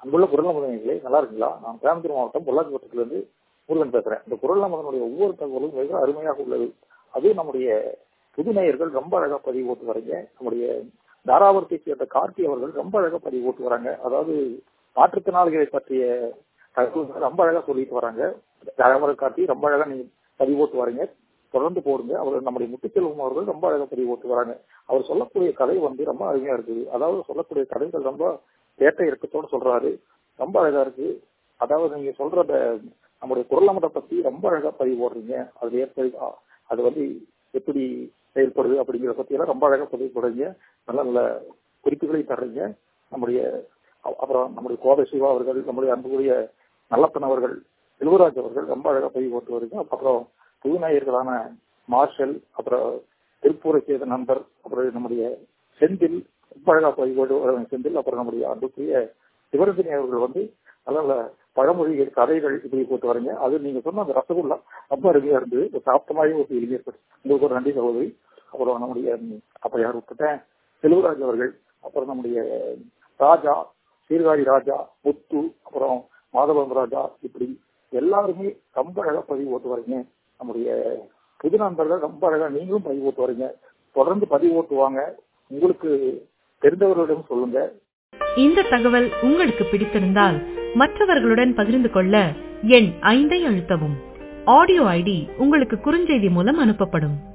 அங்குள்ள குரல் முதன்மைகளே நல்லா இருக்குங்களா நான் கோயம்புத்தூர் மாவட்டம் பொள்ளாச்சி வட்டத்திலிருந்து முருகன் பேசுறேன் இந்த குரல் நமதனுடைய ஒவ்வொரு தகவலும் மிக அருமையாக உள்ளது அது நம்முடைய புது நேயர்கள் ரொம்ப அழகா பதிவு போட்டு வரீங்க நம்முடைய தாராபுரத்தை சேர்ந்த கார்த்தி அவர்கள் ரொம்ப அழகா பதிவு போட்டு வராங்க அதாவது மாற்றுத்திறனாளிகளை பற்றிய தகவல்கள் ரொம்ப அழகா சொல்லிட்டு வராங்க தாராபுரம் கார்த்தி ரொம்ப அழகா நீங்க பதிவு போட்டு வரீங்க தொடர்ந்து போடுங்க அவர் நம்முடைய முத்துச்செல்வம் அவர்கள் ரொம்ப அழகா பதிவு போட்டு வராங்க அவர் சொல்லக்கூடிய கதை வந்து ரொம்ப அருமையா இருக்குது அதாவது சொல்லக்கூடிய கதைகள் ரொம்ப வேட்டை இறக்கத்தோட சொல்றாரு ரொம்ப அழகா இருக்கு அதாவது நீங்க சொல்ற அந்த நம்முடைய குரல் அமதை பத்தி ரொம்ப அழகா பதிவு போடுறீங்க அது ஏற்ப அது வந்து எப்படி செயல்படுது அப்படிங்கிறத பத்தி எல்லாம் ரொம்ப அழகா பதிவு போடுறீங்க நல்ல நல்ல குறிப்புகளை தர்றீங்க நம்முடைய அப்புறம் நம்முடைய கோவை சிவா அவர்கள் நம்முடைய அன்புக்குரிய நல்லப்பன் அவர்கள் செல்வராஜ் அவர்கள் ரொம்ப அழகா பதிவு போட்டு வருங்க அப்புறம் புதுநாயர்களான மார்ஷல் அப்புறம் திருப்பூரை செய்த நண்பர் அப்புறம் நம்முடைய செந்தில் ரொம்ப அழகா பதிவு போட்டு வருவாங்க செந்தில் அப்புறம் நம்முடைய அன்புக்குரிய சிவரஞ்சனி அவர்கள் வந்து நல்ல நல்ல பழமொழிகள் கதைகள் இப்படி போட்டு வரீங்க அது நீங்க சொன்ன அந்த ரசகுல்லா ரொம்ப அருமையா இருந்தது சாப்பிட்ட மாதிரி ஒரு இளைஞர் உங்களுக்கு ஒரு நன்றி சகோதரி அப்புறம் நம்முடைய அப்ப யார் விட்டுட்டேன் செல்வராஜ் அவர்கள் அப்புறம் நம்முடைய ராஜா சீர்காழி ராஜா முத்து அப்புறம் மாதவம் ராஜா இப்படி எல்லாருமே ரொம்ப அழகா பதிவு போட்டு வரீங்க நம்முடைய புது நண்பர்கள் ரொம்ப அழகா நீங்களும் பதிவு போட்டு வரீங்க தொடர்ந்து பதிவு ஓட்டுவாங்க உங்களுக்கு தெரிந்தவர்களிடம் சொல்லுங்க இந்த தகவல் உங்களுக்கு பிடித்திருந்தால் மற்றவர்களுடன் பகிர்ந்து கொள்ள எண் ஐந்தை அழுத்தவும் ஆடியோ ஐடி உங்களுக்கு குறுஞ்செய்தி மூலம் அனுப்பப்படும்